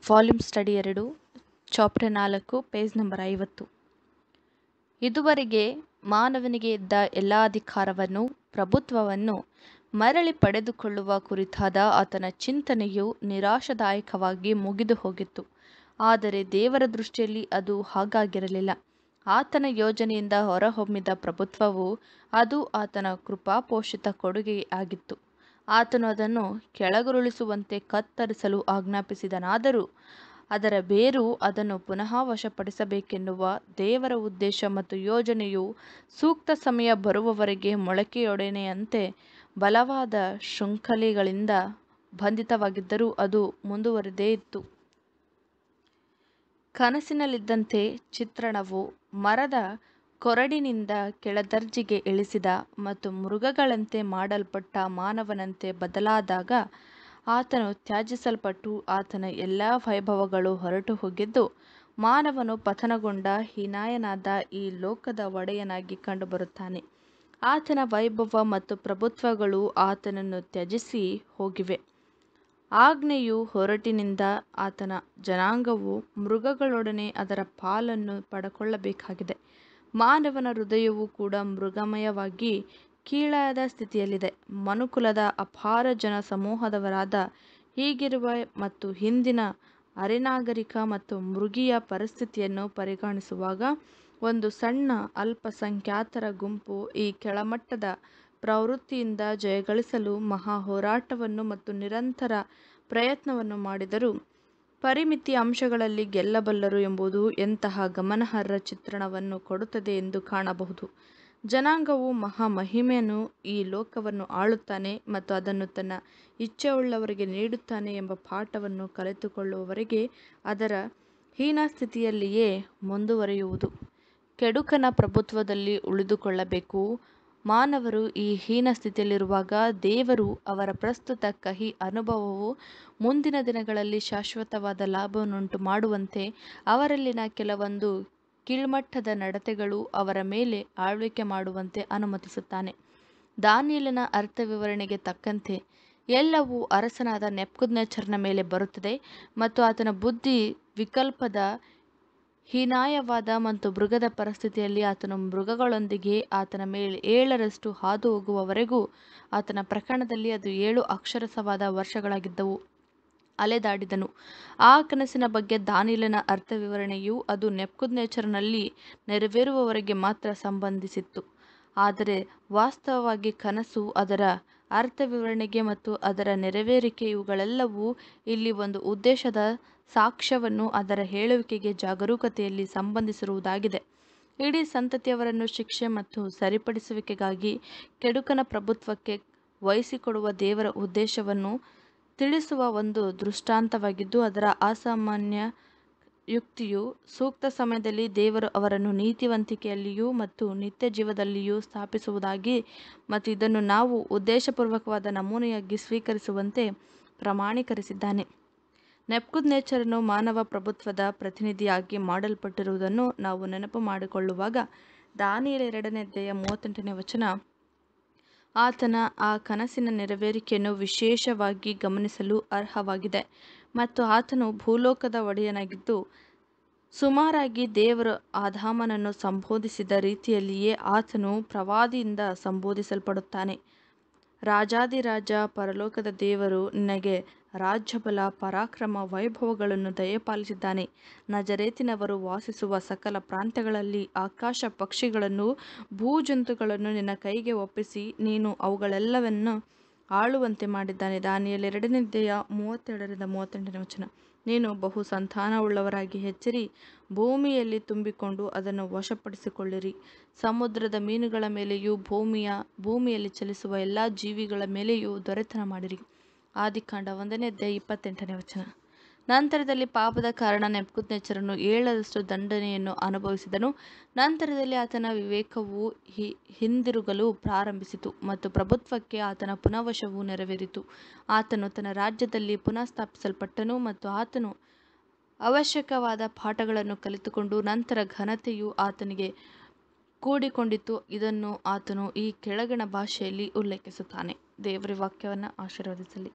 volume study ಎರಡು chapter ನಾಲ್ಕು page number ಐವತ್ತು ಇದುವರೆಗೆ ಮಾನವನಿಗೆ ಇದ್ದ ಎಲ್ಲ ಅಧಿಕಾರವನ್ನು ಪ್ರಭುತ್ವವನ್ನು ಮರಳಿ ಪಡೆದುಕೊಳ್ಳುವ ಕುರಿತಾದ ಆತನ ಚಿಂತನೆಯು ನಿರಾಶಾದಾಯಕವಾಗಿ ಮುಗಿದು ಹೋಗಿತ್ತು ಆದರೆ ದೇವರ ದೃಷ್ಟಿಯಲ್ಲಿ ಅದು ಹಾಗಾಗಿರಲಿಲ್ಲ ಆತನ ಯೋಜನೆಯಿಂದ ಹೊರಹೊಮ್ಮಿದ ಪ್ರಭುತ್ವವು ಅದು ಆತನ ಕೃಪಾಪೋಷಿತ ಕೊಡುಗೆಯಾಗಿತ್ತು ಆತನು ಅದನ್ನು ಕೆಳಗುರುಳಿಸುವಂತೆ ಕತ್ತರಿಸಲು ಆಜ್ಞಾಪಿಸಿದನಾದರೂ ಅದರ ಬೇರು ಅದನ್ನು ಪುನಃ ವಶಪಡಿಸಬೇಕೆನ್ನುವ ದೇವರ ಉದ್ದೇಶ ಮತ್ತು ಯೋಜನೆಯು ಸೂಕ್ತ ಸಮಯ ಬರುವವರೆಗೆ ಮೊಳಕೆಯೊಡೆನೆಯಂತೆ ಬಲವಾದ ಶೃಂಖಲೆಗಳಿಂದ ಬಂಧಿತವಾಗಿದ್ದರೂ ಅದು ಮುಂದುವರೆದೇ ಇತ್ತು ಕನಸಿನಲ್ಲಿದ್ದಂತೆ ಚಿತ್ರಣವು ಮರದ ಕೊರಡಿನಿಂದ ಕೆಳದರ್ಜೆಗೆ ಇಳಿಸಿದ ಮತ್ತು ಮೃಗಗಳಂತೆ ಮಾಡಲ್ಪಟ್ಟ ಮಾನವನಂತೆ ಬದಲಾದಾಗ ಆತನು ತ್ಯಜಿಸಲ್ಪಟ್ಟು ಆತನ ಎಲ್ಲ ವೈಭವಗಳು ಹೊರಟು ಹೋಗಿದ್ದು ಮಾನವನು ಪತನಗೊಂಡ ಹೀನಾಯನಾದ ಈ ಲೋಕದ ಒಡೆಯನಾಗಿ ಕಂಡುಬರುತ್ತಾನೆ ಆತನ ವೈಭವ ಮತ್ತು ಪ್ರಭುತ್ವಗಳು ಆತನನ್ನು ತ್ಯಜಿಸಿ ಹೋಗಿವೆ ಆಜ್ಞೆಯು ಹೊರಟಿನಿಂದ ಆತನ ಜನಾಂಗವು ಮೃಗಗಳೊಡನೆ ಅದರ ಪಾಲನ್ನು ಪಡಕೊಳ್ಳಬೇಕಾಗಿದೆ ಮಾನವನ ಹೃದಯವು ಕೂಡ ಮೃಗಮಯವಾಗಿ ಕೀಳಾದ ಸ್ಥಿತಿಯಲ್ಲಿದೆ ಮನುಕುಲದ ಅಪಾರ ಜನ ಸಮೂಹದವರಾದ ಹೀಗಿರುವ ಮತ್ತು ಹಿಂದಿನ ಅರೆನಾಗರಿಕ ಮತ್ತು ಮೃಗೀಯ ಪರಿಸ್ಥಿತಿಯನ್ನು ಪರಿಗಣಿಸುವಾಗ ಒಂದು ಸಣ್ಣ ಅಲ್ಪಸಂಖ್ಯಾತರ ಗುಂಪು ಈ ಕೆಳಮಟ್ಟದ ಪ್ರವೃತ್ತಿಯಿಂದ ಜಯಗಳಿಸಲು ಮಹಾ ಹೋರಾಟವನ್ನು ಮತ್ತು ನಿರಂತರ ಪ್ರಯತ್ನವನ್ನು ಮಾಡಿದರೂ ಪರಿಮಿತಿ ಅಂಶಗಳಲ್ಲಿ ಗೆಲ್ಲಬಲ್ಲರು ಎಂಬುದು ಎಂತಹ ಗಮನಾರ್ಹ ಚಿತ್ರಣವನ್ನು ಕೊಡುತ್ತದೆ ಎಂದು ಕಾಣಬಹುದು ಜನಾಂಗವು ಮಹಾ ಮಹಿಮೆಯನ್ನು ಈ ಲೋಕವನ್ನು ಆಳುತ್ತಾನೆ ಮತ್ತು ಅದನ್ನು ತನ್ನ ಇಚ್ಛೆಯುಳ್ಳವರಿಗೆ ನೀಡುತ್ತಾನೆ ಎಂಬ ಪಾಠವನ್ನು ಕಲಿತುಕೊಳ್ಳುವವರೆಗೆ ಅದರ ಹೀನ ಸ್ಥಿತಿಯಲ್ಲಿಯೇ ಮುಂದುವರಿಯುವುದು ಕೆಡುಕನ ಪ್ರಭುತ್ವದಲ್ಲಿ ಉಳಿದುಕೊಳ್ಳಬೇಕು ಮಾನವರು ಈ ಹೀನ ಸ್ಥಿತಿಯಲ್ಲಿರುವಾಗ ದೇವರು ಅವರ ಪ್ರಸ್ತುತ ಕಹಿ ಅನುಭವವು ಮುಂದಿನ ದಿನಗಳಲ್ಲಿ ಶಾಶ್ವತವಾದ ಲಾಭವನ್ನುಂಟು ಮಾಡುವಂತೆ ಅವರಲ್ಲಿನ ಕೆಲವೊಂದು ಕೀಳ್ಮಟ್ಟದ ನಡತೆಗಳು ಅವರ ಮೇಲೆ ಆಳ್ವಿಕೆ ಮಾಡುವಂತೆ ಅನುಮತಿಸುತ್ತಾನೆ ದಾನಿಯೇಲನ ಅರ್ಥ ವಿವರಣೆಗೆ ತಕ್ಕಂತೆ ಎಲ್ಲವೂ ಅರಸನಾದ ನೆಬ್ಕದ್ನೆಚ್ಚರನ ಮೇಲೆ ಬರುತ್ತದೆ ಮತ್ತು ಆತನ ಬುದ್ಧಿ ವಿಕಲ್ಪದ ಹೀನಾಯವಾದ ಮತ್ತು ಮೃಗದ ಪರಿಸ್ಥಿತಿಯಲ್ಲಿ ಆತನು ಮೃಗಗಳೊಂದಿಗೆ ಆತನ ಮೇಲೆ ಏಳರಷ್ಟು ಹಾದು ಹೋಗುವವರೆಗೂ ಆತನ ಪ್ರಕರಣದಲ್ಲಿ ಅದು ಏಳು ಅಕ್ಷರಸವಾದ ವರ್ಷಗಳಾಗಿದ್ದವು ಅಲೆದಾಡಿದನು ಆ ಕನಸಿನ ಬಗ್ಗೆ ದಾನಿಯೇಲನ ಅರ್ಥ ವಿವರಣೆಯು ಅದು ನೆಬ್ಕದ್ನೆಚ್ಚರನಲ್ಲಿ ನೆರವೇರುವವರೆಗೆ ಮಾತ್ರ ಸಂಬಂಧಿಸಿತ್ತು ಆದರೆ ವಾಸ್ತವವಾಗಿ ಕನಸು ಅದರ ಅರ್ಥ ವಿವರಣೆಗೆ ಮತ್ತು ಅದರ ನೆರವೇರಿಕೆ ಇವುಗಳೆಲ್ಲವೂ ಇಲ್ಲಿ ಒಂದು ಉದ್ದೇಶದ ಸಾಕ್ಷ್ಯವನ್ನು ಅದರ ಹೇಳುವಿಕೆಗೆ ಜಾಗರೂಕತೆಯಲ್ಲಿ ಸಂಬಂಧಿಸಿರುವುದಾಗಿದೆ ಇಡೀ ಸಂತತಿಯವರನ್ನು ಶಿಕ್ಷೆ ಮತ್ತು ಸರಿಪಡಿಸುವಿಕೆಗಾಗಿ ಕೆಡುಕನ ಪ್ರಭುತ್ವಕ್ಕೆ ವಹಿಸಿಕೊಡುವ ದೇವರ ಉದ್ದೇಶವನ್ನು ತಿಳಿಸುವ ಒಂದು ದೃಷ್ಟಾಂತವಾಗಿದ್ದು ಅದರ ಅಸಾಮಾನ್ಯ ಯುಕ್ತಿಯು ಸೂಕ್ತ ಸಮಯದಲ್ಲಿ ದೇವರು ಅವರನ್ನು ನೀತಿವಂತಿಕೆಯಲ್ಲಿಯೂ ಮತ್ತು ನಿತ್ಯ ಜೀವದಲ್ಲಿಯೂ ಸ್ಥಾಪಿಸುವುದಾಗಿ ಮತ್ತು ಇದನ್ನು ನಾವು ಉದ್ದೇಶಪೂರ್ವಕವಾದ ನಮೂನೆಯಾಗಿ ಸ್ವೀಕರಿಸುವಂತೆ ಪ್ರಮಾಣೀಕರಿಸಿದ್ದಾನೆ ನೆಬ್ಕದ್ನೆಚ್ಚರನು ಮಾನವ ಪ್ರಭುತ್ವದ ಪ್ರತಿನಿಧಿಯಾಗಿ ಮಾಡಲ್ಪಟ್ಟಿರುವುದನ್ನು ನಾವು ನೆನಪು ಮಾಡಿಕೊಳ್ಳುವಾಗ ದಾನಿಯೇಲ ಎರಡನೇ ಅಧ್ಯಾಯ ಮೂವತ್ತೆಂಟನೇ ವಚನ ಆತನ ಆ ಕನಸಿನ ನೆರವೇರಿಕೆಯನ್ನು ವಿಶೇಷವಾಗಿ ಗಮನಿಸಲು ಅರ್ಹವಾಗಿದೆ ಮತ್ತು ಆತನು ಭೂಲೋಕದ ಒಡೆಯನಾಗಿದ್ದು ಸುಮಾರಾಗಿ ದೇವರು ಆದಾಮನನ್ನು ಸಂಬೋಧಿಸಿದ ರೀತಿಯಲ್ಲಿಯೇ ಆತನು ಪ್ರವಾದಿಯಿಂದ ಸಂಬೋಧಿಸಲ್ಪಡುತ್ತಾನೆ ರಾಜಾದಿರಾಜ ಪರಲೋಕದ ದೇವರು ನಿನಗೆ ರಾಜ್ಯಬಲ ಪರಾಕ್ರಮ ವೈಭವಗಳನ್ನು ದಯಪಾಲಿಸಿದ್ದಾನೆ ನಜರೇತಿನವರು ವಾಸಿಸುವ ಸಕಲ ಪ್ರಾಂತ್ಯಗಳಲ್ಲಿ ಆಕಾಶ ಪಕ್ಷಿಗಳನ್ನು ಭೂಜಂತುಗಳನ್ನು ನಿನ್ನ ಕೈಗೆ ಒಪ್ಪಿಸಿ ನೀನು ಅವುಗಳೆಲ್ಲವನ್ನು ಆಳುವಂತೆ ಮಾಡಿದ್ದಾನೆ ದಾನಿಯೇಲ ಎರಡನೇ ಅಧ್ಯಾಯ ಮೂವತ್ತೆರಡರಿಂದ ಮೂವತ್ತೆಂಟನೇ ವಚನ ನೀನು ಬಹು ಸಂತಾನವುಳ್ಳವರಾಗಿ ಹೆಚ್ಚಿರಿ ಭೂಮಿಯಲ್ಲಿ ತುಂಬಿಕೊಂಡು ಅದನ್ನು ವಶಪಡಿಸಿಕೊಳ್ಳಿರಿ ಸಮುದ್ರದ ಮೀನುಗಳ ಮೇಲೆಯೂ ಭೂಮಿಯ ಭೂಮಿಯಲ್ಲಿ ಚಲಿಸುವ ಎಲ್ಲ ಜೀವಿಗಳ ಮೇಲೆಯೂ ದೊರೆತನ ಮಾಡಿರಿ ಆದಿಕಾಂಡ ಒಂದನೇ ಅಧ್ಯಾಯ ಇಪ್ಪತ್ತೆಂಟನೇ ವಚನ ನಂತರದಲ್ಲಿ ಪಾಪದ ಕಾರಣ ನೆಬ್ಕದ್ನೆಚ್ಚರನು ಏಳರಷ್ಟು ದಂಡನೆಯನ್ನು ಅನುಭವಿಸಿದನು ನಂತರದಲ್ಲಿ ಆತನ ವಿವೇಕವು ಹಿಂದಿರುಗಲು ಪ್ರಾರಂಭಿಸಿತು ಮತ್ತು ಪ್ರಭುತ್ವಕ್ಕೆ ಆತನ ಪುನಃವಶವು ನೆರವೇರಿತು ಆತನು ತನ್ನ ರಾಜ್ಯದಲ್ಲಿ ಪುನಃ ಸ್ಥಾಪಿಸಲ್ಪಟ್ಟನು ಮತ್ತು ಆತನು ಅವಶ್ಯಕವಾದ ಪಾಠಗಳನ್ನು ಕಲಿತುಕೊಂಡು ನಂತರ ಘನತೆಯು ಆತನಿಗೆ ಕೂಡಿಕೊಂಡಿತು ಇದನ್ನು ಆತನು ಈ ಕೆಳಗಿನ ಭಾಷೆಯಲ್ಲಿ ಉಲ್ಲೇಖಿಸುತ್ತಾನೆ ದೇವರ ವಾಕ್ಯವನ್ನು ಆಶೀರ್ವದಿಸಲಿ